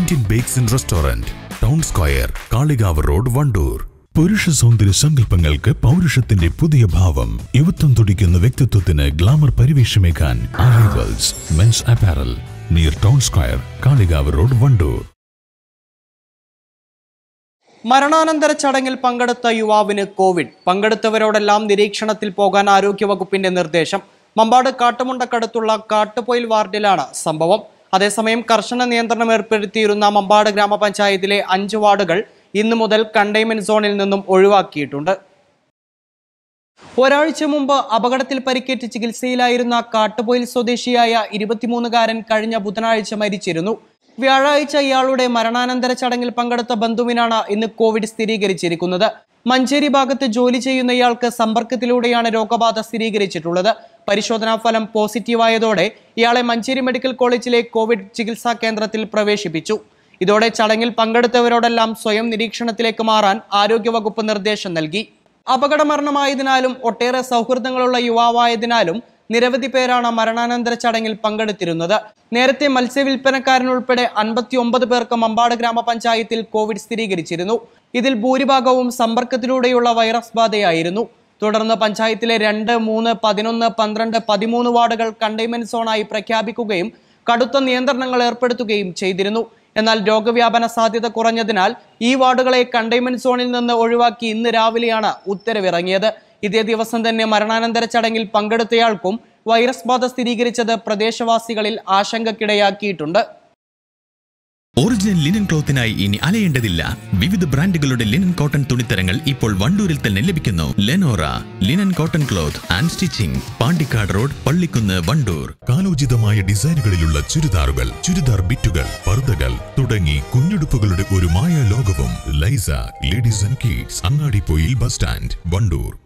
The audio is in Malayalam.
Indian bakes and restaurant town square Kalikavu road Wandoor പുരുഷ സൗന്ദര്യ സങ്കല്പങ്ങൾക്ക് പൗരുഷത്തിന്റെ പുതിയ ഭാവം യുവത്വം തുടിക്കുന്ന വ്യക്തിത്വത്തിന് ഗ്ലാമർ പരിവേഷമേക്കാൻ arrivals men's apparel near town square Kalikavu road Wandoor മരണാനന്തര ചടങ്ങിൽ പങ്കെടുത്ത യുവാവിന് കോവിഡ് പങ്കെടുത്തവരോടെല്ലാം നിരീക്ഷണത്തിൽ പോകാൻ ആരോഗ്യവകുപ്പിന്റെ നിർദ്ദേശം മമ്പാട് കാട്ടുമുണ്ടക്കടുത്തുള്ള കാട്ടുപൊയിൽ വാർഡിലാണ് സംഭവം അതേസമയം കർശന നിയന്ത്രണം ഏർപ്പെടുത്തിയിരുന്ന മമ്പാട് ഗ്രാമപഞ്ചായത്തിലെ അഞ്ച് വാർഡുകൾ ഇന്നു മുതൽ കണ്ടെയ്ൻമെന്റ് സോണിൽ നിന്നും ഒഴിവാക്കിയിട്ടുണ്ട് ഒരാഴ്ച മുമ്പ് അപകടത്തിൽ പരിക്കേറ്റ് ചികിത്സയിലായിരുന്ന കാട്ടുപൊയിൽ സ്വദേശിയായ ഇരുപത്തിമൂന്നുകാരൻ കഴിഞ്ഞ ബുധനാഴ്ച മരിച്ചിരുന്നു വ്യാഴാഴ്ച ഇയാളുടെ മരണാനന്തര ചടങ്ങിൽ പങ്കെടുത്ത ബന്ധുവിനാണ് ഇന്ന് കോവിഡ് സ്ഥിരീകരിച്ചിരിക്കുന്നത് മഞ്ചേരി ഭാഗത്ത് ജോലി ചെയ്യുന്ന ഇയാൾക്ക് സമ്പർക്കത്തിലൂടെയാണ് രോഗബാധ സ്ഥിരീകരിച്ചിട്ടുള്ളത് പരിശോധനാ ഫലം പോസിറ്റീവായതോടെ ഇയാളെ മഞ്ചേരി മെഡിക്കൽ കോളേജിലെ കോവിഡ് ചികിത്സാ കേന്ദ്രത്തിൽ പ്രവേശിപ്പിച്ചു ഇതോടെ ചടങ്ങിൽ പങ്കെടുത്തവരോടെല്ലാം സ്വയം നിരീക്ഷണത്തിലേക്ക് മാറാൻ ആരോഗ്യവകുപ്പ് നിർദ്ദേശം നൽകി അപകടമരണമായതിനാലും ഒട്ടേറെ സൗഹൃദങ്ങളുള്ള യുവാവായതിനാലും നിരവധി പേരാണ് മരണാനന്തര ചടങ്ങിൽ പങ്കെടുത്തിരുന്നത് നേരത്തെ മത്സ്യവില്പനക്കാരൻ ഉൾപ്പെടെ അൻപത്തി ഒമ്പത് പേർക്ക് മമ്പാട് ഗ്രാമപഞ്ചായത്തിൽ കോവിഡ് സ്ഥിരീകരിച്ചിരുന്നു ഇതിൽ ഭൂരിഭാഗവും സമ്പർക്കത്തിലൂടെയുള്ള വൈറസ് ബാധയായിരുന്നു തുടർന്ന് പഞ്ചായത്തിലെ രണ്ട് മൂന്ന് പതിനൊന്ന് പന്ത്രണ്ട് പതിമൂന്ന് വാർഡുകൾ കണ്ടെയ്ൻമെന്റ് സോണായി പ്രഖ്യാപിക്കുകയും കടുത്ത നിയന്ത്രണങ്ങൾ ഏർപ്പെടുത്തുകയും ചെയ്തിരുന്നു എന്നാൽ രോഗവ്യാപന സാധ്യത കുറഞ്ഞതിനാൽ ഈ വാർഡുകളെ കണ്ടെയ്ൻമെന്റ് സോണിൽ നിന്ന് ഒഴിവാക്കി ഇന്ന് രാവിലെയാണ് ഉത്തരവിറങ്ങിയത് ഇതേ ദിവസം തന്നെ മരണാനന്തര ചടങ്ങിൽ പങ്കെടുത്തയാൾക്കും വൈറസ് ബാധ സ്ഥിരീകരിച്ചത് പ്രദേശവാസികളിൽ ആശങ്കക്കിടയാക്കിയിട്ടുണ്ട് ഒറിജിനൽ ലിനൻ ക്ലോത്തിനായി ഇനി അലയേണ്ടതില്ല വിവിധ ബ്രാൻഡുകളുടെ ലിനൻ കോട്ടൺ തുണിത്തരങ്ങൾ ഇപ്പോൾ വണ്ടൂരിൽ തന്നെ ലഭിക്കുന്നു Lenora linen cotton cloth and stitching Pandikkad road Pallikkunnu Wandoor കാലോചിതമായ ഡിസൈനുകളിലുള്ള ചുരിദാറുകൾ ചുരിദാർ ബിറ്റുകൾ പർദ്ദകൾ തുടങ്ങി കുഞ്ഞുടുപ്പുകളുടെ ഒരു മായ ലോകവും ലൈസ ladies and kids Angadippoyil bus stand Wandoor